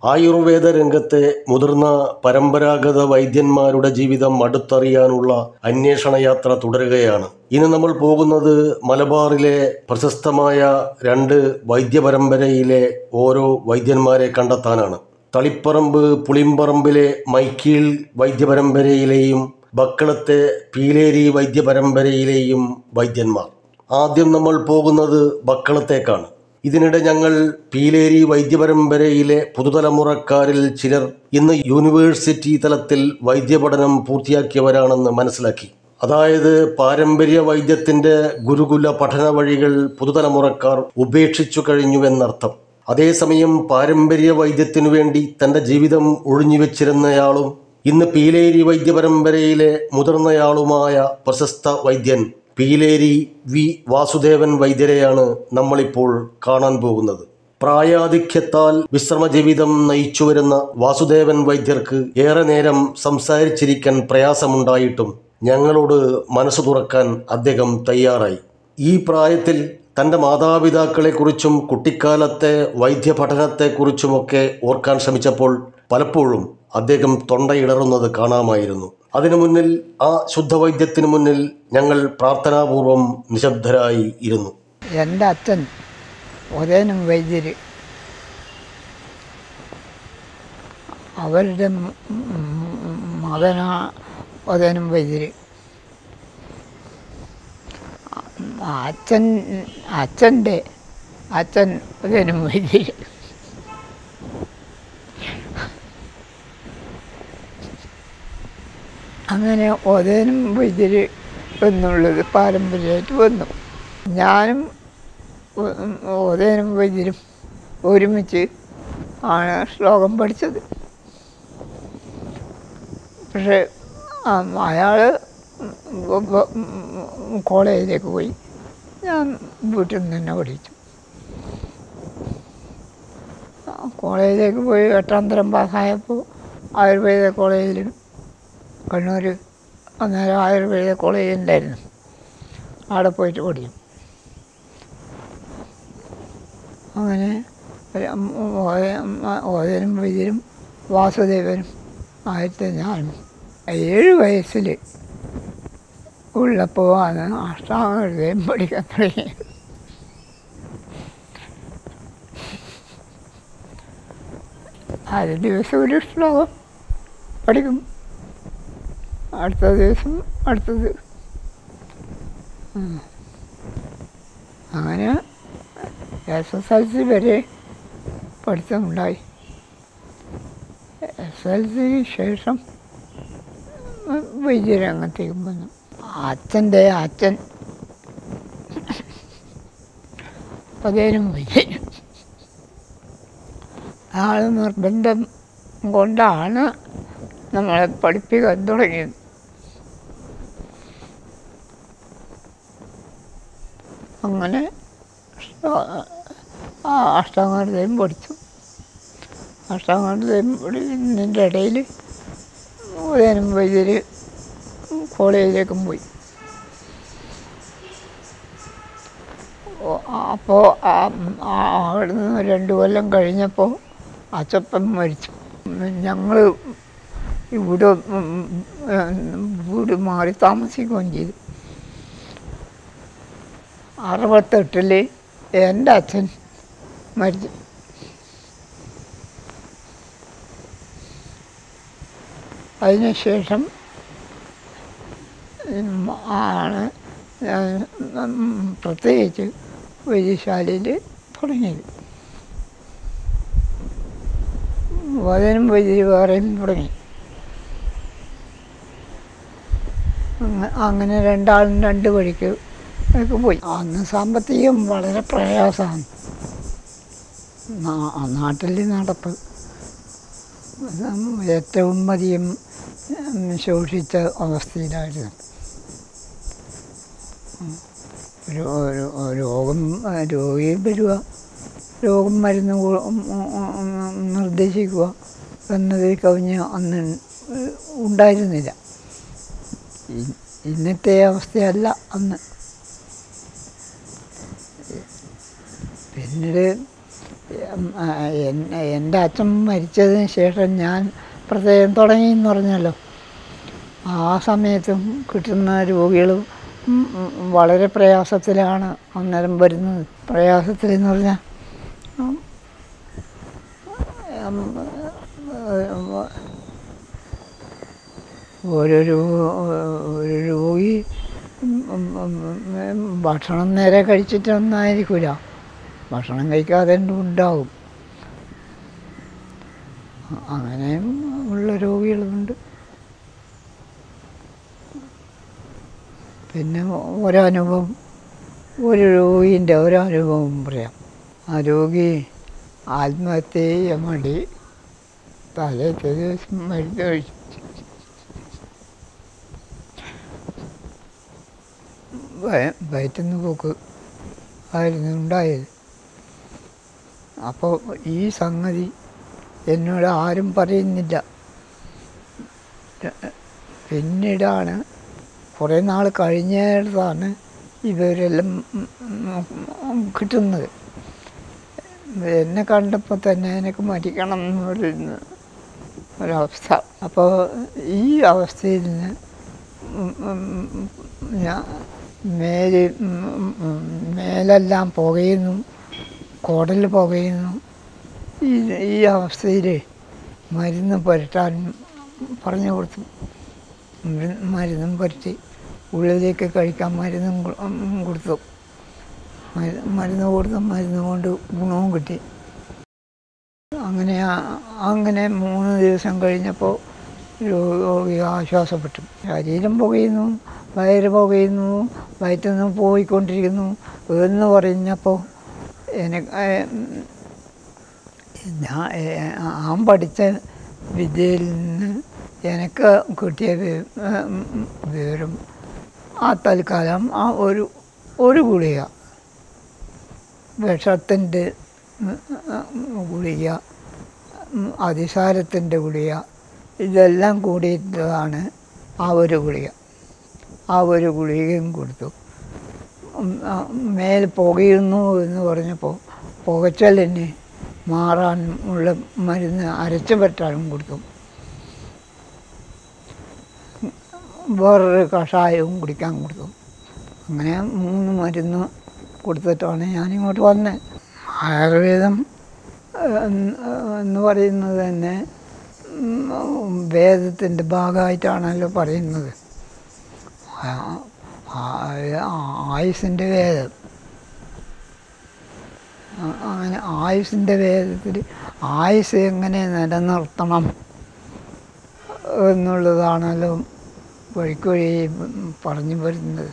ആയുർവേദ രംഗത്തെ മുതിർന്ന പരമ്പരാഗത വൈദ്യന്മാരുടെ ജീവിതം അടുത്തറിയാനുള്ള അന്വേഷണയാത്ര തുടരുകയാണ് ഇന്ന് നമ്മൾ പോകുന്നത് മലബാറിലെ പ്രശസ്തമായ രണ്ട് വൈദ്യപരമ്പരയിലെ ഓരോ വൈദ്യന്മാരെ കണ്ടെത്താനാണ് തളിപ്പറമ്പ് പുളിമ്പറമ്പിലെ മൈക്കീൽ വൈദ്യപരമ്പരയിലെയും ബക്കളത്തെ പീലേരി വൈദ്യപരമ്പരയിലെയും വൈദ്യന്മാർ ആദ്യം നമ്മൾ പോകുന്നത് ബക്കളത്തേക്കാണ് ഇതിനിടെ ഞങ്ങൾ പീലേരി വൈദ്യപരമ്പരയിലെ പുതുതലമുറക്കാരിൽ ചിലർ ഇന്ന് യൂണിവേഴ്സിറ്റി തലത്തിൽ വൈദ്യപഠനം പൂർത്തിയാക്കിയവരാണെന്ന് മനസ്സിലാക്കി അതായത് പാരമ്പര്യ വൈദ്യത്തിന്റെ ഗുരുകുല പഠന വഴികൾ പുതുതലമുറക്കാർ ഉപേക്ഷിച്ചു കഴിഞ്ഞുവെന്നർത്ഥം അതേസമയം പാരമ്പര്യ വൈദ്യത്തിനു വേണ്ടി തന്റെ ജീവിതം ഒഴിഞ്ഞുവെച്ചിരുന്നയാളും ഇന്ന് പീലേരി വൈദ്യപരമ്പരയിലെ മുതിർന്നയാളുമായ പ്രശസ്ത വൈദ്യൻ പീലേരി വി വാസുദേവൻ വൈദ്യരെയാണ് നമ്മളിപ്പോൾ കാണാൻ പോകുന്നത് പ്രായാധിക്യത്താൽ വിശ്രമജീവിതം നയിച്ചു വരുന്ന വാസുദേവൻ വൈദ്യർക്ക് ഏറെ നേരം സംസാരിച്ചിരിക്കാൻ പ്രയാസമുണ്ടായിട്ടും ഞങ്ങളോട് മനസ്സു തുറക്കാൻ അദ്ദേഹം തയ്യാറായി ഈ പ്രായത്തിൽ തൻ്റെ മാതാപിതാക്കളെക്കുറിച്ചും കുട്ടിക്കാലത്തെ വൈദ്യപഠനത്തെക്കുറിച്ചുമൊക്കെ ഓർക്കാൻ ശ്രമിച്ചപ്പോൾ പലപ്പോഴും അദ്ദേഹം തൊണ്ടയിടറുന്നത് കാണാമായിരുന്നു അതിനു മുന്നിൽ ആ ശുദ്ധവൈദ്യത്തിനു മുന്നിൽ ഞങ്ങൾ പ്രാർത്ഥനാപൂർവം നിശബ്ദരായി ഇരുന്നു എൻ്റെ അച്ഛൻ ഉദയനും വൈദ്യർ അവരുടെ മ- മ- മകനാ ഉദയനും വൈദ്യർ അച്ഛൻ അച്ഛൻ്റെ അച്ഛൻ ഉദയനും വൈദ്യർ അങ്ങനെ ഉദയനും വൈദ്യർ എന്നുള്ളത് പാരമ്പര്യമായിട്ട് വന്നു ഞാനും ഉ- ഉദയനും വൈദ്യരും ഒരുമിച്ച് ആണ് ശ്ലോകം പഠിച്ചത് പക്ഷേ അയാൾ കോളേജിലേക്ക് പോയി ഞാൻ വീട്ടിൽ നിന്ന് തന്നെ പഠിച്ചു ആ, കോളേജിലേക്ക് പോയി എട്ടാം തരം പാസ്സായപ്പോൾ ആയുർവേദ കോളേജിൽ കണ്ണൂർ അന്നേരം ആയുർവേദ കോളേജ് ഉണ്ടായിരുന്നു അവിടെ പോയിട്ട് പഠിച്ചു അങ്ങനെ ഒരു ഉം ഓയ- ഉം ഓയനും വൈദ്യരും വാസുദേവനും ആയിട്ട് ഞാനും ഏഴ് വയസ്സിൽ ഉള്ളപ്പോൾ ആണ് അഷ്ടാംഗം പഠിക്കാൻ തുടങ്ങിയത് ആദ്യ ദിവസം ഒരു ശ്ലോകം പഠിക്കും അടുത്ത ദിവസം അടുത്തത് ഉം. അങ്ങനെ എസ് എസ് എൽ സി വരെ പഠിത്തമുണ്ടായി എസ് എൽ സിക്ക് ശേഷം വൈദ്യരംഗത്തേക്ക് വന്നു അച്ഛൻ്റെ അച്ഛൻ പതിനും വൈദ്യനും ആൾ നിർബന്ധം കൊണ്ടാണ് നമ്മളെ പഠിപ്പിക്കാൻ തുടങ്ങിയത് അങ്ങനെ ആ അഷ്ടാംഗതയും പഠിച്ചു അഷ്ടാംഗതയും പഠിക്കുന്നതിൻ്റെ ഇടയിൽ ഉദയനും വൈദ്യർ കോളേജിലേക്കും പോയി അപ്പോൾ അവിടെ നിന്ന് രണ്ട് കൊല്ലം കഴിഞ്ഞപ്പോൾ അച്ചപ്പൻ മരിച്ചു ഞങ്ങൾ ഇവിടെ ഉം, ഉം, വീട് മാറി താമസിക്കുകയും ചെയ്തു അറുപത്തെട്ടിൽ എൻ്റെ അച്ഛൻ മരിച്ചു അതിനുശേഷം ഉം, ആണ് ഞാൻ ഉം, പ്രത്യേകിച്ച് വൈദ്യശാലയിൽ തുടങ്ങിയത് വചനം വൈദ്യുതി വേറെയും തുടങ്ങി അങ്ങ- അങ്ങനെ രണ്ടാളും രണ്ട് വഴിക്ക് ഒക്കെ പോയി അന്ന് സാമ്പത്തികം വളരെ പ്രയാസമാണ് നാ- നാട്ടിൽ നടപ്പ് ഉം, ഏറ്റവും അധികം ഉം, ശോഷിച്ച അവസ്ഥയിലായിരുന്നു ഉം. ഒരു ഒരു- ഒരു രോഗം ആ, രോഗി വരിക രോഗം മരുന്ന് കൊ- ഉം, ഉം, ഉം, ഉം, നിർദ്ദേശിക്കുക എന്നതിൽ കവിഞ്ഞ് അന്ന് ഉണ്ടായിരുന്നില്ല ഇ- ഇന്നത്തെ അവസ്ഥയല്ല അന്ന് പിന്നീട് ഉം, ആ, എൻ- എൻ്റെ അച്ഛൻ മരിച്ചതിന് ശേഷം ഞാൻ പ്രത്യേകം തുടങ്ങി എന്ന് പറഞ്ഞല്ലോ ആ സമയത്തും കിട്ടുന്ന രോഗികളും ഉം, ഉം, വളരെ പ്രയാസത്തിലാണ് അന്നേരം വരുന്നത് പ്രയാസത്തിൽ എന്ന് പറഞ്ഞാൽ ഉം, ഉം, ഉം, ഒരു രോ- ഒരു രോഗി ഉം, ഉം, ഉം, ഉം, ഭക്ഷണം നേരെ കഴിച്ചിട്ടൊന്നായിരിക്കില്ല ഭക്ഷണം കഴിക്കാതെ ഉണ്ടാവും അങ്ങനെയും ഉള്ള രോഗികളുണ്ട് പിന്നെ ഒരനുഭവം ഒരു രോഗീൻ്റെ ഒരനുഭവം പറയാം ആ രോഗി ആത്മഹത്യ ചെയ്യാൻ വേണ്ടി തലേത്തെ ദിവസം മരുന്ന് കഴിച്ചു വയ- വയറ്റുന്ന പോക്ക് ആയിരുന്നു ഉണ്ടായത് അപ്പോൾ ഈ സംഗതി എന്നോട് ആരും പറയുന്നില്ല പിന്നീടാണ് കുറേ നാൾ കഴിഞ്ഞതാണ് ഇവരെല്ലാം ഉം ഉം കിട്ടുന്നത് എന്നെ കണ്ടപ്പോൾ തന്നെ എനിക്ക് മരിക്കണം എന്ന് പറയുന്ന ഒരവസ്ഥ അപ്പോൾ ഈ അവസ്ഥയിൽ നിന്ന് ഉം ഉം ഉം ഞാൻ മേല് ഉം ഉം ഉം മേലെല്ലാം പുകയുന്നു കുടൽ പുകയുന്നു ഈ ഈ അവസ്ഥയിൽ മരുന്ന് പുരട്ടാൻ പറഞ്ഞു കൊടുത്തു മരു- മരുന്നും പുരട്ടി ഉള്ളിലേക്ക് കഴിക്കാൻ മരുന്നും കൊ- ഉം കൊടുത്തു മരു- മരുന്ന് കൊടുത്ത മരുന്ന് കൊണ്ട് ഗുണവും കിട്ടി അങ്ങനെ ആ- അങ്ങനെ മൂന്ന് ദിവസം കഴിഞ്ഞപ്പോൾ രോഗി ആശ്വാസപ്പെട്ടു ശരീരം പുകയുന്നു വയറ് പുകയുന്നു വയറ്റിൽ നിന്ന് പോയിക്കൊണ്ടിരിക്കുന്നു എന്ന് പറഞ്ഞപ്പോൾ എനിക്ക് ഏ- ഞാൻ ഏ- ആൻ പഠിച്ച വിദ്യയിൽ നിന്ന് എനിക്ക് കിട്ടിയ വി- ഉം, വിവരം ആ തൽക്കാലം ആ ഒരു ഒരു ഗുളിക വിഷത്തിൻ്റെ ഗുളിക ഉം, അതിസാരത്തിൻ്റെ ഗുളിക ഇതെല്ലാം കൂടിയിട്ടതാണ് ആ ഒരു ഗുളിക ആ ഒരു ഗുളികയും കൊടുത്തു ഉം, ആ, മേൽ പുകയുന്നു എന്ന് പറഞ്ഞപ്പോൾ പുകച്ചലിന് മാറാൻ ഉള്ള മരുന്ന് അരച്ചു പറ്റാനും കൊടുത്തു വേറൊരു കഷായവും കുടിക്കാൻ കൊടുത്തു അങ്ങനെ മൂന്ന് മരുന്ന് കൊടുത്തിട്ടാണ് ഞാനിങ്ങോട്ട് വന്നത് ആയുർവേദം ഏഹ്, എന്ന് പറയുന്നത് തന്നെ ഉം, വേദത്തിൻ്റെ ഭാഗമായിട്ടാണല്ലോ പറയുന്നത് ആ- ആ- ആയുസിൻ്റെ വേദം ആ- അങ്ങനെ ആയുസിൻ്റെ വേദത്തിൽ ആയുസ് എങ്ങനെ നിലനിർത്തണം എന്നുള്ളതാണല്ലോ വഴിക്കുവഴി പറഞ്ഞു വരുന്നത്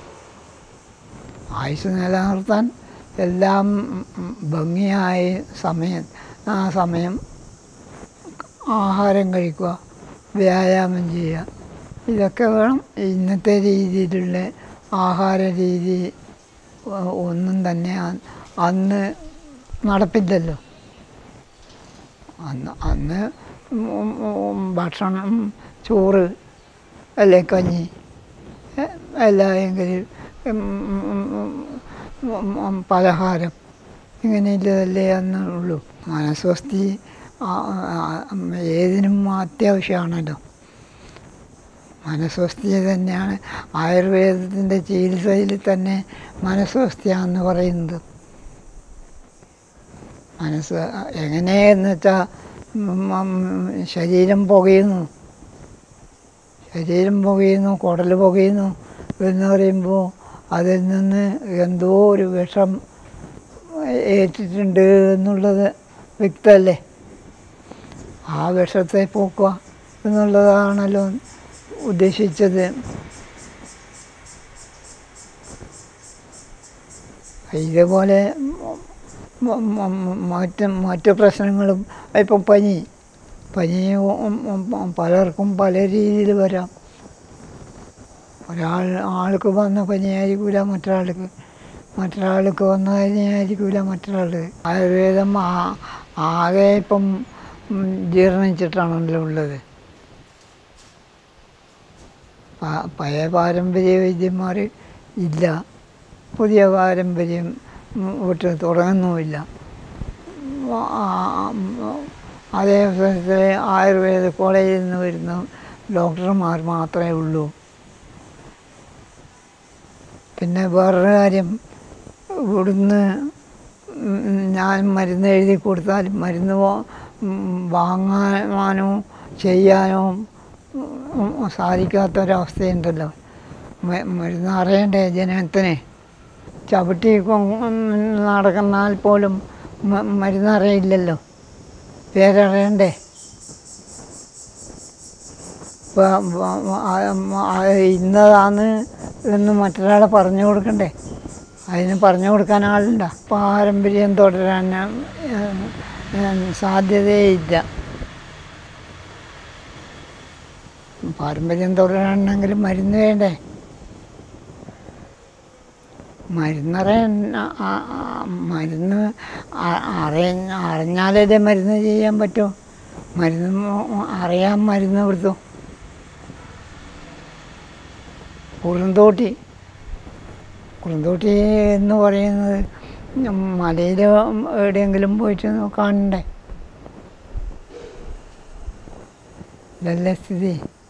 ആയുസ് നിലനിർത്താൻ എല്ലാം ഉം, ഭംഗിയായ സമയം ആ സമയം ആഹാരം കഴിക്കുക വ്യായാമം ചെയ്യുക ഇതൊക്കെ വേണം ഇന്നത്തെ രീതിയിലുള്ള ആഹാര രീതി ഒ- ഒന്നും തന്നെ അ- അന്ന് നടപ്പില്ലല്ലോ അന്ന് അന്ന് ഉം ഉം ഭക്ഷണം ചോറ് അല്ലെ കഞ്ഞി എ, അല്ലെങ്കിൽ ഉം ഉം ഉം ഉം പലഹാരം ഇങ്ങനെയുള്ളതല്ലേ അന്ന് ഉള്ളൂ മനസ്വസ്ഥി ആ- ആ- ഏതിനും അത്യാവശ്യമാണല്ലോ മനസ്വസ്ഥി തന്നെയാണ് ആയുർവേദത്തിൻ്റെ ചികിത്സയിൽ തന്നെ മനസ്വസ്ഥയാണെന്ന് പറയുന്നത് മനസ്സ് എങ്ങനെയെന്ന് വെച്ചാൽ ശരീരം പുകയുന്നു ശരീരം പുകയുന്നു കുടൽ പുകയുന്നു എന്ന് പറയുമ്പോൾ അതിൽ നിന്ന് എന്തോ ഒരു വിഷം ഏറ്റിട്ടുണ്ട് എന്നുള്ളത് വ്യക്തമല്ലേ ആ വിഷത്തെ പോക്കുക എന്നുള്ളതാണല്ലോ ഉദ്ദേശിച്ചത് ഇതേപോലെ മ- മ- മ- മറ്റ് മറ്റ് പ്രശ്നങ്ങളും ഇപ്പം പനി പനി ഉം ഉം ഉം പലർക്കും പല രീതിയിൽ വരാം ഒരാൾ ആൾക്ക് വന്ന പനിയായിരിക്കില്ല മറ്റൊരാൾക്ക് മറ്റൊരാൾക്ക് വന്ന പനിയായിരിക്കില്ല മറ്റൊരാൾക്ക് ആയുർവേദം ആ- ആകെ ഇപ്പം ഉം, ജീർണിച്ചിട്ടാണല്ലോ ഉള്ളത് പ- പഴയ പാരമ്പര്യ വൈദ്യന്മാർ ഇല്ല പുതിയ പാരമ്പര്യം ഉം, വിട്ട് തുടങ്ങുന്നുമില്ല അതേ സ്ഥലത്ത് ആയുർവേദ കോളേജിൽ നിന്ന് വരുന്ന ഡോക്ടർമാർ മാത്രമേ ഉള്ളൂ പിന്നെ വേറൊരു കാര്യം ഇവിടുന്ന് ഉം ഞാൻ മരുന്ന് എഴുതി കൊടുത്താൽ മരുന്ന് വാ- ഉം വാങ്ങാനോ ചെയ്യാനോ ഉം സാധിക്കാത്തൊരവസ്ഥയുണ്ടല്ലോ മ- മരുന്ന് അറിയണ്ടേ ജനത്തിന് ചവിട്ടി കൊ- നടക്കുന്നാൽ പോലും മ- മരുന്ന് അറിയില്ലല്ലോ പേരറിയണ്ടേ വ- വ- വ- ആ- ആ- ഇന്നതാണ് എന്ന് മറ്റൊരാളെ പറഞ്ഞു കൊടുക്കണ്ടേ അതിന് പറഞ്ഞു കൊടുക്കാൻ ആളുണ്ട പാരമ്പര്യം തുടരാൻ ഏഹ്, ഏഹ്, സാധ്യതയില്ല പാരമ്പര്യം തുടരണമെങ്കിൽ മരുന്ന് വേണ്ടേ മരുന്നറിയാൻ ആ- ആ- ആ- മരുന്ന് അ- അറിയ അറിഞ്ഞാലേ മരുന്ന് ചെയ്യാൻ പറ്റൂ മരുന്ന് മ- അറിയാൻ മരുന്ന് കൊടുത്തു കുറുന്തോട്ടി കുറുന്തോട്ടി എന്ന് പറയുന്നത് മലയിൽ എവിടെയെങ്കിലും പോയിട്ട് കാണണ്ടേ ഇതല്ലേ സ്ഥിതി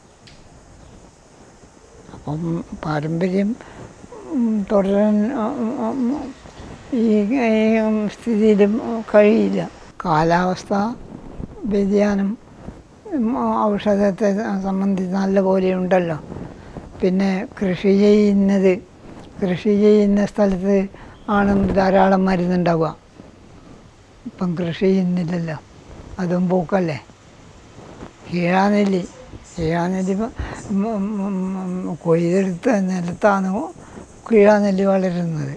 അപ്പം പാരമ്പര്യം ഉം, തുടരാൻ ഉം, ഉം, ഈ ഈ സ്ഥിതിയിലും കഴിയില്ല കാലാവസ്ഥ വ്യതിയാനം ഉം, ഔഷധത്തെ സംബന്ധിച്ച് നല്ല പോലെ ഉണ്ടല്ലോ പിന്നെ കൃഷി ചെയ്യുന്നത് കൃഷി ചെയ്യുന്ന സ്ഥലത്ത് ആണ് ധാരാളം മരുന്നുണ്ടാവുക ഇപ്പം കൃഷി ചെയ്യുന്നില്ലല്ലോ അതും പൂക്കല്ലേ കീഴാനെല്ലി കീഴാനെല്ലി ഇപ്പം മ- മ- മ- കൊയ്തെടുത്ത നിലത്താണ് കീഴാനെല്ലി വളരുന്നത്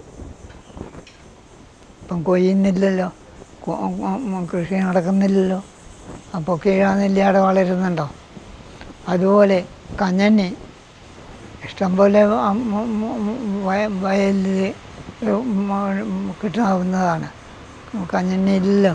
ഇപ്പം കൊയ്യുന്നില്ലല്ലോ കൊ- കൊ- കൃഷി നടക്കുന്നില്ലല്ലോ അപ്പോൾ കീഴാനെല്ലി അവിടെ വളരുന്നുണ്ടോ അതുപോലെ കഞ്ഞണ്ണി ഇഷ്ടംപോലെ വയലിൽ കിട്ടാവുന്നതാണ് കഞ്ഞണ്ണി ഇല്ലല്ലോ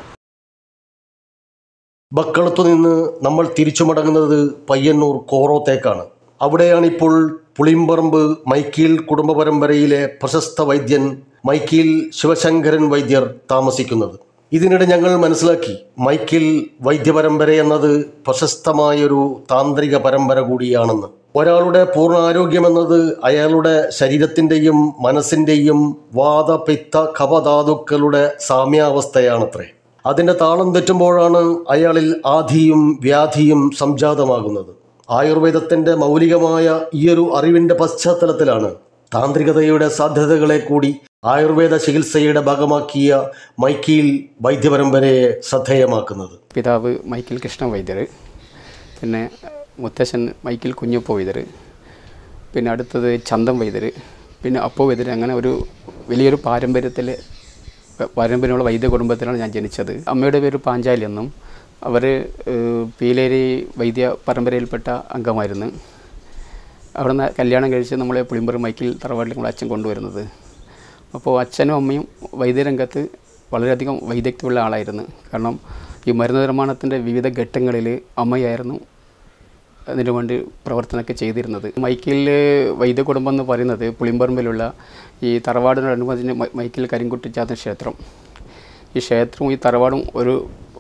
ബക്കളത്തു നിന്ന് നമ്മൾ തിരിച്ചു മടങ്ങുന്നത് പയ്യന്നൂർ കോറോത്തേക്കാണ് അവിടെയാണ് ഇപ്പോൾ പുളിമ്പറമ്പ് മൈക്കീൽ കുടുംബ പരമ്പരയിലെ പ്രശസ്ത വൈദ്യൻ മൈക്കീൽ ശിവശങ്കരൻ വൈദ്യർ താമസിക്കുന്നത് ഇതിനിടെ ഞങ്ങൾ മനസ്സിലാക്കി മൈക്കിൽ വൈദ്യപരമ്പര എന്നത് പ്രശസ്തമായൊരു താന്ത്രിക പരമ്പര കൂടിയാണെന്ന് ഒരാളുടെ പൂർണ്ണ ആരോഗ്യമെന്നത് അയാളുടെ ശരീരത്തിൻ്റെയും മനസ്സിൻ്റെയും വാദ പിത്ത കപധാതുക്കളുടെ സാമ്യാവസ്ഥയാണത്രേ അതിൻ്റെ താളം തെറ്റുമ്പോഴാണ് അയാളിൽ ആധിയും വ്യാധിയും സംജാതമാകുന്നത് ആയുർവേദത്തിൻ്റെ മൗലികമായ ഈയൊരു അറിവിൻ്റെ പശ്ചാത്തലത്തിലാണ് താന്ത്രികതയുടെ സാധ്യതകളെ കൂടി ആയുർവേദ ചികിത്സയുടെ ഭാഗമാക്കിയ മൈക്കീൽ വൈദ്യപരമ്പരയെ ശ്രദ്ധേയമാക്കുന്നത് പിതാവ് മൈക്കിൾ കൃഷ്ണ വൈദ്യർ പിന്നെ മുത്തശ്ശൻ മൈക്കിൾ കുഞ്ഞപ്പ വൈദ്യർ പിന്നെ അടുത്തത് ചന്തം വൈദ്യർ പിന്നെ അപ്പോ വൈദ്യർ അങ്ങനെ ഒരു വലിയൊരു പാരമ്പര്യത്തിൽ പാരമ്പര്യമുള്ള വൈദ്യ കുടുംബത്തിലാണ് ഞാൻ ജനിച്ചത് അമ്മയുടെ പേര് പാഞ്ചാലി എന്നും അവർ പീലേരി വൈദ്യ പരമ്പരയിൽപ്പെട്ട അംഗമായിരുന്നു അവിടുന്ന് കല്യാണം കഴിച്ച് നമ്മളെ പുളിമ്പർ മൈക്കിൽ തറവാട്ടിൽ നമ്മളെ അച്ഛൻ കൊണ്ടുവരുന്നത് അപ്പോൾ അച്ഛനും അമ്മയും വൈദ്യരംഗത്ത് വളരെയധികം വൈദഗ്ധ്യമുള്ള ആളായിരുന്നു കാരണം ഈ മരുന്ന് നിർമ്മാണത്തിൻ്റെ വിവിധ ഘട്ടങ്ങളിൽ അമ്മയായിരുന്നു അതിനു വേണ്ടി പ്രവർത്തനമൊക്കെ ചെയ്തിരുന്നത് മൈക്കിൽ വൈദ്യ കുടുംബം എന്ന് പറയുന്നത് പുളിമ്പറമ്പിലുള്ള ഈ തറവാടിനോടനുബന്ധിച്ച് മൈ- മൈക്കിൽ കരിങ്കുട്ടിച്ചാത്തൻ ക്ഷേത്രം ഈ ക്ഷേത്രവും ഈ തറവാടും ഒരു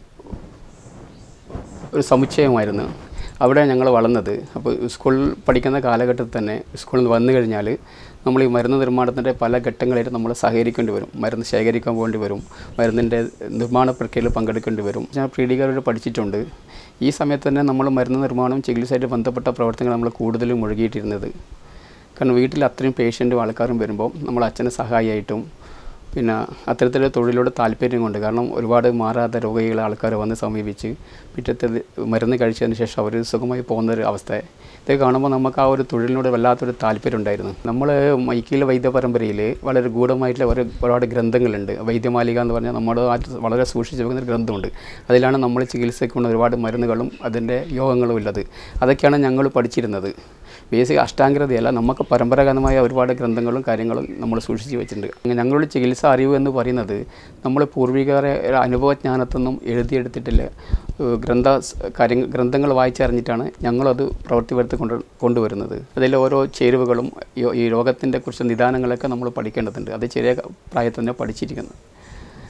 ഒരു സമുച്ചയമായിരുന്നു അവിടെ ഞങ്ങൾ വളർന്നത് അപ്പോൾ സ്കൂളിൽ പഠിക്കുന്ന കാലഘട്ടത്തിൽ തന്നെ സ്കൂളിൽ നിന്ന് വന്നു കഴിഞ്ഞാൽ നമ്മൾ ഈ മരുന്ന് നിർമ്മാണത്തിൻ്റെ പല ഘട്ടങ്ങളിലും നമ്മൾ സഹകരിക്കേണ്ടി വരും മരുന്ന് ശേഖരിക്കാൻ പോകേണ്ടി വരും മരുന്നിൻ്റെ നിർമ്മാണ പ്രക്രിയയിൽ പങ്കെടുക്കേണ്ടി വരും ഞാൻ പ്രീഡികാരോട് പഠിച്ചിട്ടുണ്ട് ഈ സമയത്ത് തന്നെ നമ്മൾ മരുന്ന് നിർമ്മാണം ചികിത്സയായിട്ട് ബന്ധപ്പെട്ട പ്രവർത്തനങ്ങൾ നമ്മൾ കൂടുതലും മുഴുകിയിട്ടിരുന്നത് കാരണം വീട്ടിൽ അത്രയും പേഷ്യൻറ്റും ആൾക്കാരും വരുമ്പോൾ നമ്മൾ അച്ഛന് സഹായിയായിട്ടും പിന്നെ അത്തരത്തിലുള്ള തൊഴിലോട് താല്പര്യം കൊണ്ട് കാരണം ഒരുപാട് മാറാത്ത രോഗികളെ ആൾക്കാർ വന്ന് സമീപിച്ച് പിറ്റത്തെ ദി- മരുന്ന് കഴിച്ചതിന് ശേഷം അവർ സുഖമായി പോകുന്ന ഒരു അവസ്ഥ ഇത് കാണുമ്പോൾ നമുക്ക് ആ ഒരു തൊഴിലിനോട് വല്ലാത്തൊരു താല്പര്യം ഉണ്ടായിരുന്നു നമ്മൾ മൈക്കിലെ വൈദ്യ പരമ്പരയിൽ വളരെ ഗൂഢമായിട്ടുള്ള ഒരു ഒരുപാട് ഗ്രന്ഥങ്ങളുണ്ട് വൈദ്യമാലിക എന്ന് പറഞ്ഞാൽ നമ്മൾ വളരെ സൂക്ഷിച്ച് വെക്കുന്ന ഒരു ഗ്രന്ഥമുണ്ട് അതിലാണ് നമ്മൾ ചികിത്സയ്ക്കുള്ള ഒരുപാട് മരുന്നുകളും അതിൻ്റെ യോഗങ്ങളും ഉള്ളത് അതൊക്കെയാണ് ഞങ്ങൾ പഠിച്ചിരുന്നത് ബേസിക് അഷ്ടാംഗതയല്ല നമുക്ക് പരമ്പരാഗതമായ ഒരുപാട് ഗ്രന്ഥങ്ങളും കാര്യങ്ങളും നമ്മൾ സൂക്ഷിച്ച് വെച്ചിട്ടുണ്ട് അങ്ങനെ ഞങ്ങളുടെ ചികിത്സാ അറിവ് എന്ന് പറയുന്നത് നമ്മൾ പൂർവികരെ ഒരു അനുഭവജ്ഞാനത്തിൽ നിന്നും എഴുതിയെടുത്തിട്ടില്ല ഏഹ് ഗ്രന്ഥ സ് കാര്യ ഗ്രന്ഥങ്ങൾ വായിച്ചറിഞ്ഞിട്ടാണ് ഞങ്ങളത് പ്രവൃത്തിപരത്ത് കൊണ്ട് കൊണ്ടുവരുന്നത് അതിൽ ഓരോ ചേരുവകളും ഈ- ഈ രോഗത്തിൻ്റെ കുറിച്ച് നിദാനങ്ങളൊക്കെ നമ്മൾ പഠിക്കേണ്ടതുണ്ട് അത് ചെറിയ പ്രായത്തിൽ തന്നെ പഠിച്ചിരിക്കുന്നത്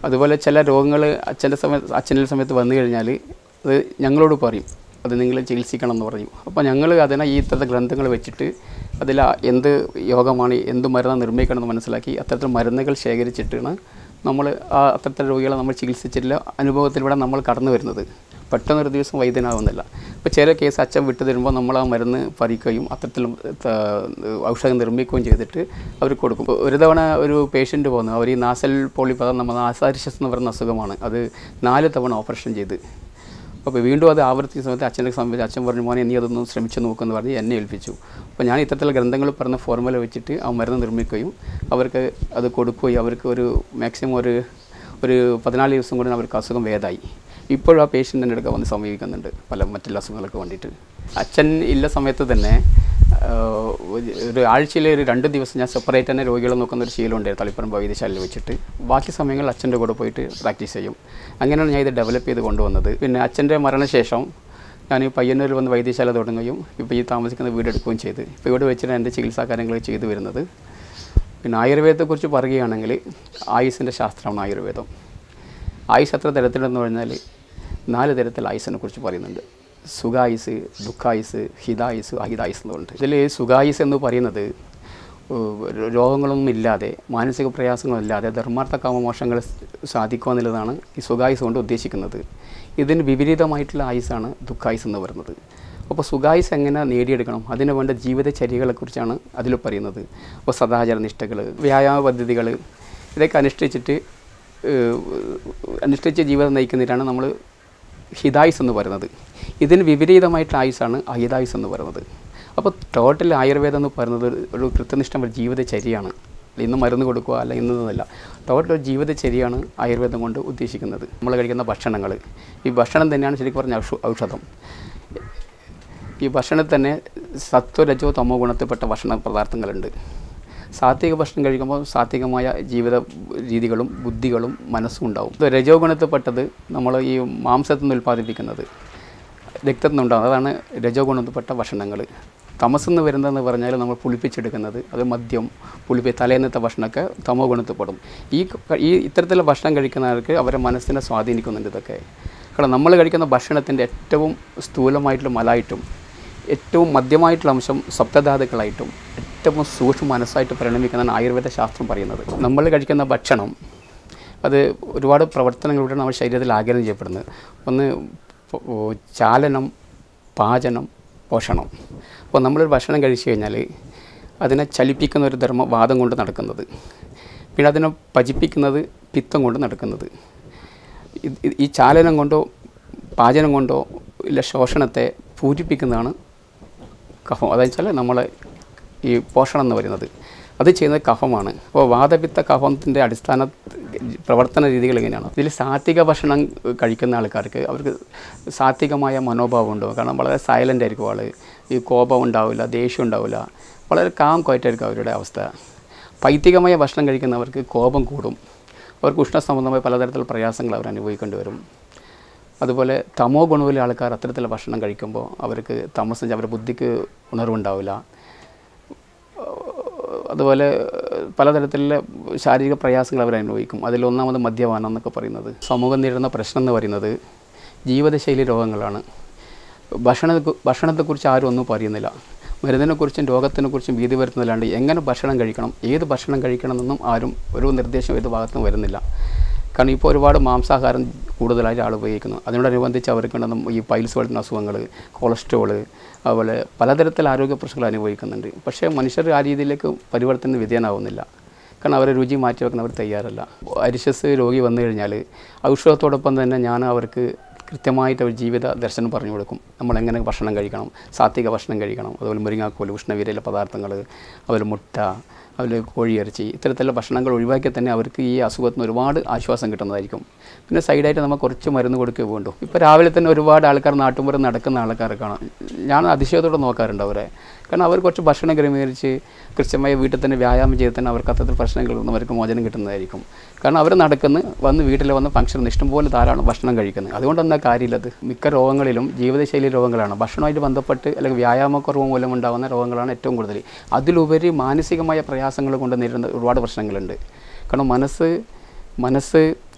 അതുപോലെ ചില രോഗങ്ങൾ അച്ഛൻ്റെ സമയത്ത് അച്ഛൻ്റെ സമയത്ത് വന്നു കഴിഞ്ഞാൽ അത് ഞങ്ങളോട് പറയും അത് നിങ്ങൾ ചികിത്സിക്കണം എന്ന് പറയും അപ്പോൾ ഞങ്ങൾ അതിനെ ഈ ഇത്തരത്തെ ഗ്രന്ഥങ്ങൾ വെച്ചിട്ട് അതിൽ ആ എന്ത് യോഗമാണ് എന്ത് മരുന്ന് നിർമ്മിക്കണം എന്ന് മനസ്സിലാക്കി അത്തരത്തിൽ മരുന്നുകൾ ശേഖരിച്ചിട്ടാണ് നമ്മൾ ആ അത്തരത്തിലുള്ള രോഗികളെ നമ്മൾ ചികിത്സിച്ചിട്ടുള്ള അനുഭവത്തിലൂടെ നമ്മൾ കടന്നു വരുന്നത് പെട്ടെന്ന് ഒരു ദിവസം വൈദ്യനാവുന്നില്ല ഇപ്പോൾ ചില കേസ് അച്ഛൻ വിട്ടു തരുമ്പോൾ നമ്മൾ ആ മരുന്ന് പറിക്കുകയും അത്തരത്തിൽ ത- ഔഷധം നിർമ്മിക്കുകയും ചെയ്തിട്ട് അവർക്ക് കൊടുക്കും ഇപ്പോൾ ഒരു തവണ ഒരു പേഷ്യൻ്റ് പോകുന്നു അവർ ഈ നാസൽ പോളിപ്പദം നമ്മൾ നാസാരിഷസ് എന്ന് പറയുന്ന അസുഖമാണ് അത് നാല് തവണ ഓപ്പറേഷൻ ചെയ്ത് അപ്പോൾ വീണ്ടും അത് ആവർത്തിക്കുന്ന സമയത്ത് അച്ഛനെ സംബന്ധിച്ച് അച്ഛൻ പറഞ്ഞു മോനെ നീ അതൊന്ന് ശ്രമിച്ചു നോക്കുമെന്ന് പറഞ്ഞ് എന്നെ ഏൽപ്പിച്ചു അപ്പോൾ ഞാൻ ഇത്തരത്തിലുള്ള ഗ്രന്ഥങ്ങൾ പറഞ്ഞ ഫോർമുല വെച്ചിട്ട് ആ മരുന്ന് നിർമ്മിക്കുകയും അവർക്ക് അത് കൊടുക്കുകയും അവർക്ക് ഒരു മാക്സിമം ഒരു ഒരു പതിനാല് ദിവസം കൊണ്ട് അവർക്ക് അസുഖം ഭേദമായി ഇപ്പോഴും ആ പേഷ്യൻ്റ് എൻ്റെ അടുക്ക വന്ന് സമീപിക്കുന്നുണ്ട് പല മറ്റുള്ള അസുഖങ്ങൾക്ക് വേണ്ടിയിട്ട് അച്ഛൻ ഇല്ല സമയത്ത് തന്നെ ആഹ്, ഒരു- ഒരു ആഴ്ചയിൽ ഒരു രണ്ട് ദിവസം ഞാൻ സെപ്പറേറ്റ് തന്നെ രോഗികളെ നോക്കുന്ന ഒരു ശീലം ഉണ്ടായിരുന്നു തളിപ്പറമ്പ് വൈദ്യശാലയിൽ വെച്ചിട്ട് ബാക്കി സമയങ്ങളിൽ അച്ഛൻ്റെ കൂടെ പോയിട്ട് പ്രാക്ടീസ് ചെയ്യും അങ്ങനെയാണ് ഞാൻ ഇത് ഡെവലപ്പ് ചെയ്ത് കൊണ്ടുവന്നത് പിന്നെ അച്ഛൻ്റെ മരണശേഷം ഞാൻ ഈ പയ്യന്നൂരിൽ വന്ന് വൈദ്യശാല തുടങ്ങുകയും ഇപ്പോൾ ഈ താമസിക്കുന്ന വീട് എടുക്കുകയും ചെയ്ത് ഇപ്പോൾ ഇവിടെ വെച്ചിട്ട് എൻ്റെ ചികിത്സാ കാര്യങ്ങൾ ചെയ്തു വരുന്നത് പിന്നെ ആയുർവേദത്തെക്കുറിച്ച് പറയുകയാണെങ്കിൽ ആയുസിൻ്റെ ശാസ്ത്രമാണ് ആയുർവേദം ആയുസ് എത്ര തരത്തിലെന്ന് പറഞ്ഞാൽ നാല് തരത്തിൽ ആയുസിനെ കുറിച്ച് പറയുന്നുണ്ട് സുഖായുസ് ദുഃഖായുസ് ഹിതായുസ് അഹിതായുസ് എന്ന് പറഞ്ഞിട്ട് ഇതിൽ സുഖായുസ് എന്ന് പറയുന്നത് ഏഹ്, രോഗങ്ങളൊന്നും ഇല്ലാതെ മാനസിക പ്രയാസങ്ങളില്ലാതെ ധർമാർത്ഥ കാമമോഷങ്ങൾ സാധിക്കുക എന്നുള്ളതാണ് ഈ സുഖായുസ് കൊണ്ട് ഉദ്ദേശിക്കുന്നത് ഇതിന് വിപരീതമായിട്ടുള്ള ആയുസാണ് ദുഃഖായുസ് എന്ന് പറയുന്നത് അപ്പോൾ സുഖായുസ് എങ്ങനെ നേടിയെടുക്കണം അതിന് വേണ്ട ജീവിതചര്യകളെക്കുറിച്ചാണ് അതിൽ പറയുന്നത് അപ്പോൾ സദാചാര നിഷ്ഠകൾ വ്യായാമ പദ്ധതികൾ ഇതൊക്കെ അനുഷ്ഠിച്ചിട്ട് ഏഹ്, അനുഷ്ഠിച്ച ജീവിതം നയിക്കുന്നതിനാണ് നമ്മൾ ഹിതായുസ് എന്ന് പറയുന്നത് ഇതിന് വിപരീതമായിട്ടുള്ള ആയുസാണ് അഹിതായുസ് എന്ന് പറയുന്നത് അപ്പോൾ ടോട്ടൽ ആയുർവേദം എന്ന് പറയുന്നത് ഒരു- ഒരു കൃത്യനിഷ്ഠമായ ജീവിതചര്യയാണ് ഇന്ന് മരുന്ന് കൊടുക്കുക അല്ല ഇന്നതല്ല ടോട്ടൽ ഒരു ജീവിതചര്യയാണ് ആയുർവേദം കൊണ്ട് ഉദ്ദേശിക്കുന്നത് നമ്മൾ കഴിക്കുന്ന ഭക്ഷണങ്ങൾ ഈ ഭക്ഷണം തന്നെയാണ് ശരിക്കും പറഞ്ഞ ഔഷ ഔഷധം ഈ ഭക്ഷണത്തിൽ തന്നെ സത്വരജോ തമോ ഗുണത്തിൽപ്പെട്ട ഭക്ഷണ പദാർത്ഥങ്ങളുണ്ട് സാത്വിക ഭക്ഷണം കഴിക്കുമ്പോൾ സാത്വികമായ ജീവിത രീതികളും ബുദ്ധികളും മനസ്സും ഉണ്ടാവും ഇത് രജോ ഗുണത്തിൽപ്പെട്ടത് നമ്മൾ ഈ മാംസത്തിൽ നിന്ന് ഉൽപ്പാദിപ്പിക്കുന്നത് രക്തത്തിൽ നിന്നുണ്ടാകും അതാണ് രജോ ഗുണത്തിൽപ്പെട്ട ഭക്ഷണങ്ങൾ തമസെന്ന് വരുന്നതെന്ന് പറഞ്ഞാൽ നമ്മൾ പുളിപ്പിച്ചെടുക്കുന്നത് അത് മദ്യം പുളിപ്പി തലേന്നത്തെ ഭക്ഷണമൊക്കെ തമോ ഗുണത്തിൽപ്പെടും ഈ ക- ഈ ഇത്തരത്തിലുള്ള ഭക്ഷണം കഴിക്കുന്നവർക്ക് അവരുടെ മനസ്സിനെ സ്വാധീനിക്കുന്നുണ്ട് ഇതൊക്കെ കാരണം നമ്മൾ കഴിക്കുന്ന ഭക്ഷണത്തിൻ്റെ ഏറ്റവും സ്ഥൂലമായിട്ടുള്ള മലായിട്ടും ഏറ്റവും മധ്യമായിട്ടുള്ള അംശം സപ്തധാതുക്കളായിട്ടും ഏറ്റവും സൂക്ഷ്മ മനസ്സായിട്ട് പരിണമിക്കുന്നതാണ് ആയുർവേദ ശാസ്ത്രം പറയുന്നത് നമ്മൾ കഴിക്കുന്ന ഭക്ഷണം അത് ഒരുപാട് പ്രവർത്തനങ്ങളിലൂടെ നമ്മുടെ ശരീരത്തിൽ ആഗിരണം ചെയ്യപ്പെടുന്നത് ഒന്ന് പോ- ഓ, ചാലനം പാചനം പോഷണം അപ്പോൾ നമ്മളൊരു ഭക്ഷണം കഴിച്ചു കഴിഞ്ഞാൽ അതിനെ ചലിപ്പിക്കുന്ന ഒരു ധർമ്മ വാദം കൊണ്ട് നടക്കുന്നത് പിന്നെ അതിനെ പചിപ്പിക്കുന്നത് പിത്തം കൊണ്ട് നടക്കുന്നത് ഇത് ഇത് ഈ ചാലനം കൊണ്ടോ പാചനം കൊണ്ടോ ഇല്ല ശോഷണത്തെ പൂരിപ്പിക്കുന്നതാണ് കഫം അതെന്ന് വെച്ചാൽ നമ്മൾ ഈ പോഷണം എന്ന് പറയുന്നത് അത് ചെയ്യുന്നത് കഫമാണ് അപ്പോൾ വാദപിത്ത കഫത്തിൻ്റെ അടിസ്ഥാന പ്രവർത്തന രീതികൾ എങ്ങനെയാണ് ഇതിൽ സാത്വിക ഭക്ഷണം കഴിക്കുന്ന ആൾക്കാർക്ക് അവർക്ക് സാത്വികമായ മനോഭാവം ഉണ്ടാവും കാരണം വളരെ സൈലൻ്റ് ആയിരിക്കും ആൾ ഈ കോപം ഉണ്ടാവില്ല ദേഷ്യം ഉണ്ടാവില്ല വളരെ കാം ക്വയറ്റായിരിക്കും അവരുടെ അവസ്ഥ പൈത്തികമായ ഭക്ഷണം കഴിക്കുന്നവർക്ക് കോപം കൂടും അവർക്ക് ഉഷ്ണസംബന്ധമായ പലതരത്തിലുള്ള പ്രയാസങ്ങൾ അവർ അനുഭവിക്കേണ്ടി വരും അതുപോലെ തമോ ഗുണമുള്ള ആൾക്കാർ അത്തരത്തിലുള്ള ഭക്ഷണം കഴിക്കുമ്പോൾ അവർക്ക് തമസ് അവരുടെ ബുദ്ധിക്ക് ഉണർവുണ്ടാവില്ല അതുപോലെ പലതരത്തിലുള്ള ശാരീരിക പ്രയാസങ്ങൾ അവർ അനുഭവിക്കും അതിലൊന്നാമത് മദ്യപാനം എന്നൊക്കെ പറയുന്നത് സമൂഹം നേരിടുന്ന പ്രശ്നം എന്ന് പറയുന്നത് ജീവിതശൈലി രോഗങ്ങളാണ് ഭക്ഷണ ഭക്ഷണത്തെക്കുറിച്ച് ആരും ഒന്നും പറയുന്നില്ല മരുന്നിനെക്കുറിച്ചും രോഗത്തിനെക്കുറിച്ചും ഭീതി വരുത്തുന്നില്ലാണ്ട് എങ്ങനെ ഭക്ഷണം കഴിക്കണം ഏത് ഭക്ഷണം കഴിക്കണം എന്നൊന്നും ആരും ഒരു നിർദ്ദേശം ഏത് ഭാഗത്തും വരുന്നില്ല കാരണം ഇപ്പോൾ ഒരുപാട് മാംസാഹാരം കൂടുതലായിട്ട് ആൾ ഉപയോഗിക്കുന്നു അതിനോടനുബന്ധിച്ച് അവർക്കുണ്ടെന്നും ഈ പൈൽസ് പോലുള്ള അസുഖങ്ങൾ കൊളസ്ട്രോള് അതുപോലെ പലതരത്തിൽ ആരോഗ്യ പ്രശ്നങ്ങൾ അനുഭവിക്കുന്നുണ്ട് പക്ഷേ മനുഷ്യർ ആ രീതിയിലേക്ക് പരിവർത്തനം വിധേയനാവുന്നില്ല കാരണം അവരെ രുചി മാറ്റി വെക്കാൻ അവർ തയ്യാറല്ല അരിശസ് രോഗി വന്നു കഴിഞ്ഞാൽ ഔഷധത്തോടൊപ്പം തന്നെ ഞാൻ അവർക്ക് കൃത്യമായിട്ട് അവർ ജീവിത ദർശനം പറഞ്ഞു കൊടുക്കും നമ്മൾ എങ്ങനെ ഭക്ഷണം കഴിക്കണം സാത്വിക ഭക്ഷണം കഴിക്കണം അതുപോലെ മുരിങ്ങാക്കോല് ഉഷ്ണവീരയിലെ പദാർത്ഥങ്ങൾ അതുപോലെ മുട്ട അതുപോലെ കോഴിയിറച്ചി ഇത്തരത്തിലുള്ള ഭക്ഷണങ്ങൾ ഒഴിവാക്കി തന്നെ അവർക്ക് ഈ അസുഖത്തിന് ഒരുപാട് ആശ്വാസം കിട്ടുന്നതായിരിക്കും പിന്നെ സൈഡായിട്ട് നമ്മൾ കുറച്ച് മരുന്ന് കൊടുക്കുക വേണ്ടു ഇപ്പോൾ രാവിലെ തന്നെ ഒരുപാട് ആൾക്കാർ നാട്ടുമ്പുറം നടക്കുന്ന ആൾക്കാരെ കാണാം ഞാൻ അതിശയത്തോടെ നോക്കാറുണ്ട് അവരെ കാരണം അവർ കുറച്ച് ഭക്ഷണം ക്രമീകരിച്ച് കൃത്യമായി വീട്ടിൽ തന്നെ വ്യായാമം ചെയ്ത് തന്നെ അവർക്ക് അത്തരത്തിൽ പ്രശ്നങ്ങളിൽ നിന്നും അവർക്ക് മോചനം കിട്ടുന്നതായിരിക്കും കാരണം അവർ നടക്കുന്ന വന്ന് വീട്ടിൽ വന്ന് ഫംഗ്ഷൻ ഇഷ്ടംപോലെ ധാരാളം ഭക്ഷണം കഴിക്കുന്നത് അതുകൊണ്ട് എന്താ കാര്യമില്ലത് മിക്ക രോഗങ്ങളിലും ജീവിതശൈലി രോഗങ്ങളാണ് ഭക്ഷണമായിട്ട് ബന്ധപ്പെട്ട് അല്ലെങ്കിൽ വ്യായാമക്കുറവ് മൂലം ഉണ്ടാകുന്ന രോഗങ്ങളാണ് ഏറ്റവും കൂടുതൽ അതിലുപരി മാനസികമായ പ്രയാസങ്ങൾ കൊണ്ട് നേരിടുന്ന ഒരുപാട് പ്രശ്നങ്ങളുണ്ട് കാരണം മനസ്സ് മനസ്സ്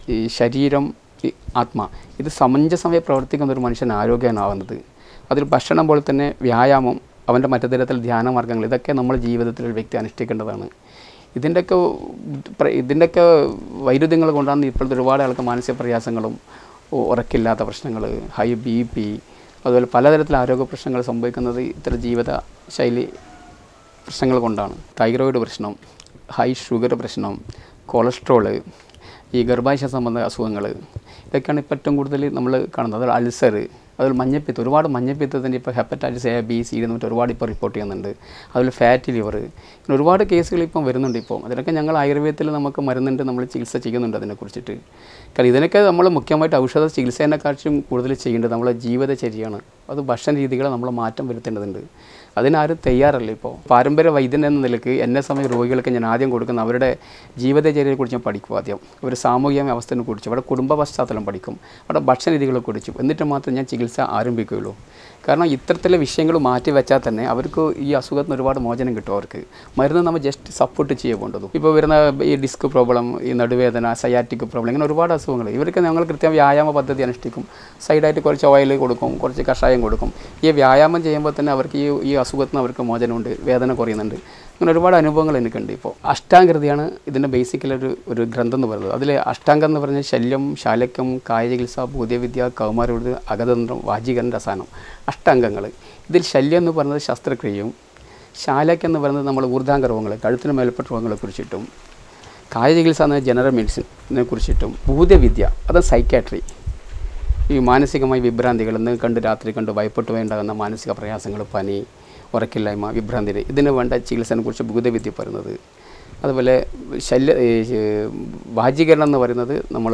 ഈ ശരീരം ഈ ആത്മ ഇത് സമഞ്ജസമായി പ്രവർത്തിക്കുന്ന ഒരു മനുഷ്യൻ ആരോഗ്യനാവുന്നത് അതിൽ ഭക്ഷണം പോലെ തന്നെ വ്യായാമം അവൻ്റെ മറ്റു തരത്തിൽ ധ്യാനമാർഗ്ഗങ്ങൾ ഇതൊക്കെ നമ്മൾ ജീവിതത്തിൽ ഒരു വ്യക്തി അനുഷ്ഠിക്കേണ്ടതാണ് ഇതിൻ്റെയൊക്കെ പ്ര- ഇതിൻ്റെയൊക്കെ വൈരുദ്ധ്യങ്ങൾ കൊണ്ടാണ് ഇപ്പോഴത്തെ ഒരുപാട് ആൾക്ക് മാനസിക പ്രയാസങ്ങളും ഉ- ഉറക്കില്ലാത്ത പ്രശ്നങ്ങൾ ഹൈ ബി പി അതുപോലെ പലതരത്തിൽ ആരോഗ്യ പ്രശ്നങ്ങൾ സംഭവിക്കുന്നത് ഇത്തരം ജീവിത ശൈലി പ്രശ്നങ്ങൾ കൊണ്ടാണ് തൈറോയിഡ് പ്രശ്നം ഹൈ ഷുഗർ പ്രശ്നം കൊളസ്ട്രോള് ഈ ഗർഭാശയ സംബന്ധ അസുഖങ്ങൾ ഇതൊക്കെയാണ് ഇപ്പോൾ ഏറ്റവും കൂടുതൽ നമ്മൾ കാണുന്നത് അതുപോലെ അൾസർ അതുപോലെ മഞ്ഞപ്പിത്തം ഒരുപാട് മഞ്ഞപ്പിത്തത്തിൻ്റെ ഇപ്പോൾ ഹെപ്പറ്റൈറ്റിസ് എ ബി സി എന്ന് പറഞ്ഞിട്ട് ഒരുപാട് ഇപ്പോൾ റിപ്പോർട്ട് ചെയ്യുന്നുണ്ട് അതുപോലെ ഫാറ്റി ലിവർ ഇങ്ങനെ ഒരുപാട് കേസുകൾ ഇപ്പം വരുന്നുണ്ട് ഇപ്പോൾ അതിനൊക്കെ ഞങ്ങൾ ആയുർവേദത്തിൽ നമുക്ക് മരുന്നുണ്ട് നമ്മൾ ചികിത്സ ചെയ്യുന്നുണ്ട് അതിനെക്കുറിച്ചിട്ട് കാരണം ഇതിനൊക്കെ നമ്മൾ മുഖ്യമായിട്ട് ഔഷധ ചികിത്സേനെക്കാട്ടും കൂടുതൽ ചെയ്യേണ്ടത് നമ്മളെ ജീവിതചര്യയാണ് അത് ഭക്ഷണ രീതികൾ നമ്മൾ മാറ്റം വരുത്തേണ്ടതുണ്ട് അതിനാരും തയ്യാറല്ല ഇപ്പോൾ പാരമ്പര്യ വൈദ്യൻ എന്ന നിലയ്ക്ക് എന്നെ സമയം രോഗികൾക്ക് ഞാൻ ആദ്യം കൊടുക്കുന്ന അവരുടെ ജീവിതചര്യയെക്കുറിച്ച് ഞാൻ പഠിക്കും ആദ്യം അവർ സാമൂഹിക അവസ്ഥയെ കുറിച്ച് അവരുടെ കുടുംബ പശ്ചാത്തലം പഠിക്കും അവരുടെ ഭക്ഷണ രീതികളെ കുറിച്ച് എന്നിട്ട് മാത്രം ഞാൻ ചികിത്സ ആരംഭിക്കുകയുള്ളൂ കാരണം ഇത്തരത്തിലെ വിഷയങ്ങൾ മാറ്റി വെച്ചാൽ തന്നെ അവർക്ക് ഈ അസുഖത്തിന് ഒരുപാട് മോചനം കിട്ടും അവർക്ക് മരുന്ന് നമ്മൾ ജസ്റ്റ് സപ്പോർട്ട് ചെയ്യേണ്ടതും ഇപ്പോൾ വരുന്ന ഈ ഡിസ്ക് പ്രോബ്ലം ഈ നടുവേദന സയാറ്റിക് പ്രോബ്ലം ഇങ്ങനെ ഒരുപാട് അസുഖങ്ങൾ ഇവർക്ക് ഞങ്ങൾ കൃത്യം വ്യായാമ പദ്ധതി അനുഷ്ഠിക്കും സൈഡായിട്ട് കുറച്ച് ഓയിൽ കൊടുക്കും കുറച്ച് കഷായം കൊടുക്കും ഈ വ്യായാമം ചെയ്യുമ്പോൾ തന്നെ അവർക്ക് ഈ ഈ അസുഖത്തിന് അവർക്ക് മോചനമുണ്ട് വേദന കുറയുന്നുണ്ട് അങ്ങനെ ഒരുപാട് അനുഭവങ്ങൾ എനിക്കുണ്ട് ഇപ്പോൾ അഷ്ടാംഗൃതിയാണ് ഇതിൻ്റെ ബേസിക്കലൊരു ഒരു ഗ്രന്ഥം എന്ന് പറയുന്നത് അതിൽ അഷ്ടാംഗം എന്ന് പറഞ്ഞാൽ ശല്യം ശാലക്യം കായചികിത്സ ഭൂതവിദ്യ കൗമാരവിദ്യ അകതന്ത്രം വാചീകരൻ രസായനം അഷ്ടാംഗങ്ങൾ ഇതിൽ ശല്യം എന്ന് പറയുന്നത് ശസ്ത്രക്രിയയും ശാലക്യം എന്ന് പറയുന്നത് നമ്മൾ ഊർധാംഗ രോഗങ്ങൾ കഴുത്തിന് മേൽപ്പെട്ട രോഗങ്ങളെ കുറിച്ചിട്ടും കായചികിത്സ എന്ന ജനറൽ മെഡിസിനെ കുറിച്ചിട്ടും ഭൂതവിദ്യ അത് സൈക്കാട്രി ഈ മാനസികമായ വിഭ്രാന്തികൾ ഇന്ന് കണ്ട് രാത്രി കണ്ട് ഭയപ്പെട്ടു വേണ്ടാകുന്ന മാനസിക പ്രയാസങ്ങൾ പനി ഉറക്കില്ലായ്മ വിഭ്രാന്തി ഇതിന് വേണ്ട ചികിത്സയെ കുറിച്ച് ഭൂതവിദ്യ പറയുന്നത് അതുപോലെ ശല്യ ഈ, ഈ, വാചീകരണം എന്ന് പറയുന്നത് നമ്മൾ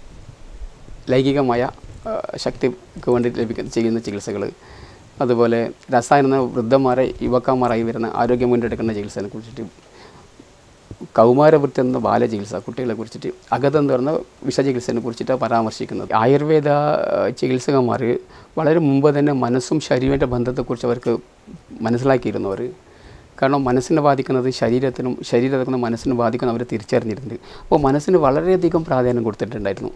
ലൈംഗികമായ ആ, ശക്തിക്ക് വേണ്ടി ലഭിക്കുന്ന ചെയ്യുന്ന ചികിത്സകൾ അതുപോലെ രസായന വൃദ്ധന്മാരെ യുവക്കന്മാരായി വരുന്ന ആരോഗ്യം വീണ്ടെടുക്കുന്ന ചികിത്സയെ കുറിച്ചിട്ട് കൗമാരവൃത്തി എന്ന ബാലചികിത്സ കുട്ടികളെ കുറിച്ചിട്ട് അഗതം എന്ന് പറയുന്ന വിഷചികിത്സയെ കുറിച്ചിട്ടാണ് പരാമർശിക്കുന്നത് ആയുർവേദ ആ, ചികിത്സകന്മാർ വളരെ മുമ്പ് തന്നെ മനസ്സും ശരീരത്തിൻ്റെ ബന്ധത്തെക്കുറിച്ച് അവർക്ക് മനസ്സിലാക്കിയിരുന്നു അവർ കാരണം മനസ്സിനെ ബാധിക്കുന്നത് ശരീരത്തിനും ശരീരത്തിനും മനസ്സിനെ ബാധിക്കുന്ന അവർ തിരിച്ചറിഞ്ഞിട്ടുണ്ട് അപ്പോൾ മനസ്സിന് വളരെയധികം പ്രാധാന്യം കൊടുത്തിട്ടുണ്ടായിരുന്നു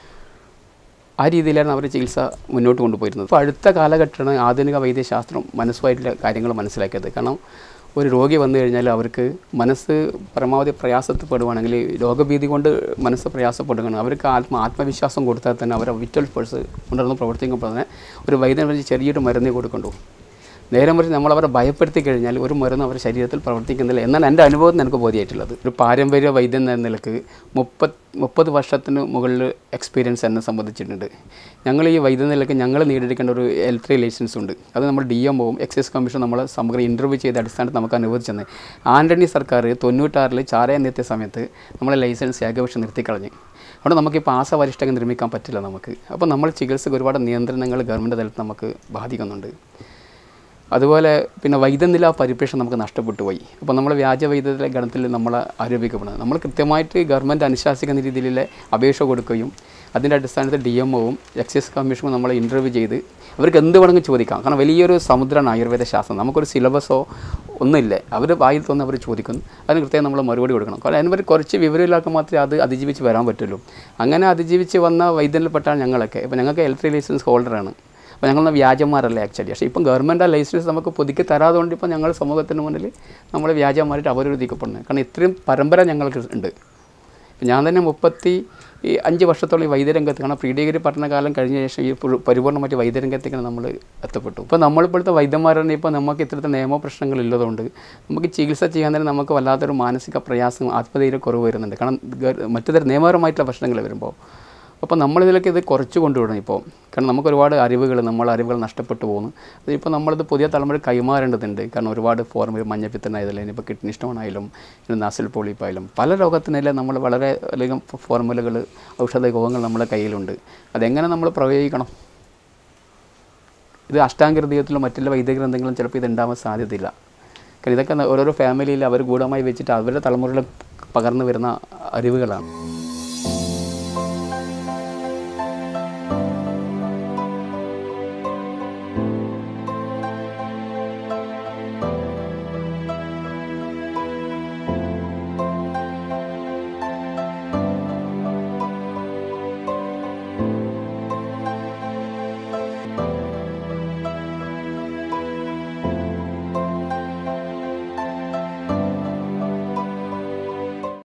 ആ രീതിയിലാണ് അവർ ചികിത്സ മുന്നോട്ട് കൊണ്ടുപോയിരുന്നത് ഇപ്പോൾ അടുത്ത കാലഘട്ടമാണ് ആധുനിക വൈദ്യശാസ്ത്രം മനസ്സുമായിട്ടുള്ള കാര്യങ്ങൾ മനസ്സിലാക്കിയത് കാരണം ഒരു രോഗി വന്നു കഴിഞ്ഞാൽ അവർക്ക് മനസ്സ് പരമാവധി പ്രയാസപ്പെടുവാണെങ്കിൽ രോഗഭീതി കൊണ്ട് മനസ്സ് പ്രയാസപ്പെടുകയാണ് അവർക്ക് ആത്മ ആത്മവിശ്വാസം കൊടുത്താൽ തന്നെ അവരെ വിറ്റൽ ഫോഴ്സ് ഉണർന്ന് പ്രവർത്തിക്കുമ്പോൾ തന്നെ ഒരു വൈദ്യൻ വഴി ചെറിയൊരു മരുന്നേ കൊടുക്കണ്ടു നേരെ മറിച്ച് നമ്മൾ അവരെ ഭയപ്പെടുത്തി കഴിഞ്ഞാൽ ഒരു മരുന്ന് അവരുടെ ശരീരത്തിൽ പ്രവർത്തിക്കുന്നില്ല എന്നാണ് എൻ്റെ അനുഭവത്തിൽ എനിക്ക് ബോധ്യമായിട്ടുള്ളത് ഒരു പാരമ്പര്യ വൈദ്യൻ എന്ന നിലക്ക് മുപ്പത് മുപ്പത് വർഷത്തിന് മുകളിൽ എക്സ്പീരിയൻസ് എന്നെ സംബന്ധിച്ചിട്ടുണ്ട് ഞങ്ങൾ ഈ വൈദ്യ നിലക്ക് ഞങ്ങൾ നേടിയെടുക്കേണ്ട ഒരു എൽ ത്രീ ലൈസൻസ് ഉണ്ട് അത് നമ്മൾ ഡി എം ഒവും എക്സൈസ് കമ്മീഷൻ നമ്മൾ സമഗ്ര ഇൻ്റർവ്യൂ ചെയ്ത അടിസ്ഥാനത്തിൽ നമുക്ക് അനുവദിച്ചത് ആൻ്റണി സർക്കാർ തൊണ്ണൂറ്റാറിൽ ചാരയം എത്തിയ സമയത്ത് നമ്മളെ ലൈസൻസ് ഏകപക്ഷം നിർത്തിക്കളഞ്ഞ് അവിടെ നമുക്ക് ഇപ്പോൾ ആശാവരിഷ്ടങ്ങൾ നിർമ്മിക്കാൻ പറ്റില്ല നമുക്ക് അപ്പോൾ നമ്മൾ ചികിത്സക്ക് ഒരുപാട് നിയന്ത്രണങ്ങൾ ഗവൺമെൻറ് തലത്തിൽ നമുക്ക് ബാധിക്കുന്നുണ്ട് അതുപോലെ പിന്നെ വൈദ്യനില പരിപ്രേക്ഷണം നമുക്ക് നഷ്ടപ്പെട്ടു പോയി അപ്പോൾ നമ്മൾ വ്യാജ വൈദ്യത്തിലെ ഗണത്തിൽ നമ്മൾ ആരോപിക്കപ്പെടുന്നത് നമ്മൾ കൃത്യമായിട്ട് ഗവൺമെൻറ് അനുശാസിക്കുന്ന രീതിയിലുള്ള അപേക്ഷ കൊടുക്കുകയും അതിൻ്റെ അടിസ്ഥാനത്തിൽ ഡി എം ഒവും എക്സൈസ് കമ്മീഷനും നമ്മൾ ഇൻ്റർവ്യൂ ചെയ്ത് അവർക്ക് എന്ത് വേണമെങ്കിലും ചോദിക്കാം കാരണം വലിയൊരു സമുദ്രമാണ് ആയുർവേദ ശാസ്ത്രം നമുക്കൊരു സിലബസോ ഒന്നുമില്ല അവർ വായിൽ തോന്നുന്ന അവർ ചോദിക്കുന്നു അതിന് കൃത്യം നമ്മൾ മറുപടി കൊടുക്കണം കാരണം അതിന് കുറച്ച് വിവരമില്ലാത്ത മാത്രമേ അത് അതിജീവിച്ച് വരാൻ പറ്റുള്ളൂ അങ്ങനെ അതിജീവിച്ച് വന്ന വൈദ്യനിൽപ്പെട്ടാണ് ഞങ്ങളൊക്കെ ഇപ്പോൾ ഞങ്ങൾക്ക് എൽ ത്രീ ലൈസൻസ് ഹോൾഡറാണ് അപ്പോൾ ഞങ്ങൾ വ്യാജന്മാരല്ല ആക്ച്വലി പക്ഷേ ഇപ്പം ഗവൺമെൻറ് ആ ലൈസൻസ് നമുക്ക് പുതുക്കി തരാതുകൊണ്ട് ഇപ്പോൾ ഞങ്ങൾ സമൂഹത്തിന് മുന്നിൽ നമ്മൾ വ്യാജന്മാരായിട്ട് അവരൊരുതിക്കപ്പെടുന്നത് കാരണം ഇത്രയും പരമ്പര ഞങ്ങൾക്ക് ഉണ്ട് ഇപ്പം ഞാൻ തന്നെ മുപ്പത്തി ഈ അഞ്ച് വർഷത്തോളം ഈ വൈദ്യരംഗത്ത് കാരണം പ്രീ ഡിഗ്രി പഠനകാലം കഴിഞ്ഞ ശേഷം ഈ പുറ- പരിപൂർണ്ണമായിട്ട് വൈദ്യരംഗത്തേക്കാണ് നമ്മൾ എത്തപ്പെട്ടു ഇപ്പോൾ നമ്മളിപ്പോഴത്തെ വൈദ്യന്മാരാണ് ഇപ്പോൾ നമുക്ക് ഇത്തരത്തിൽ നിയമ പ്രശ്നങ്ങൾ ഇല്ലതുകൊണ്ട് നമുക്ക് ചികിത്സ ചെയ്യാൻ തന്നെ നമുക്ക് വല്ലാത്തൊരു മാനസിക പ്രയാസം ആത്മധൈര്യം കുറവ് വരുന്നുണ്ട് കാരണം ഗ- മറ്റു തരം നിയമപരമായിട്ടുള്ള പ്രശ്നങ്ങൾ വരുമ്പോൾ അപ്പോൾ നമ്മളിതിലൊക്കെ ഇത് കുറച്ച് കൊണ്ടുവിടണം ഇപ്പോൾ കാരണം നമുക്ക് ഒരുപാട് അറിവുകൾ നമ്മളെ അറിവുകൾ നഷ്ടപ്പെട്ടു പോകുന്നു അതിപ്പോൾ നമ്മളിത് പുതിയ തലമുറ കൈമാറേണ്ടതുണ്ട് കാരണം ഒരുപാട് ഫോർമുല മഞ്ഞപ്പിത്തനായാലും ഇനിയിപ്പോൾ കിഡ്നി സ്റ്റോൺ ആയാലും ഇനി നാസിൽ പോളിപ്പായാലും പല രോഗത്തിനെല്ലാം നമ്മൾ വളരെ അധികം ഫോർമുലകൾ ഔഷധ രോഗങ്ങൾ നമ്മുടെ കയ്യിലുണ്ട് അതെങ്ങനെ നമ്മൾ പ്രയോഗിക്കണം ഇത് അഷ്ടാംഗൃതീയത്തിലും മറ്റുള്ള വൈദ്യഗ്രന്ഥങ്ങളും ചിലപ്പോൾ ഇത് ഉണ്ടാവാൻ സാധ്യതയില്ല കാരണം ഇതൊക്കെ ഓരോരോ ഫാമിലിയിൽ അവർ ഗൂഢമായി വെച്ചിട്ട് അവരുടെ തലമുറയിൽ പകർന്നു വരുന്ന അറിവുകളാണ്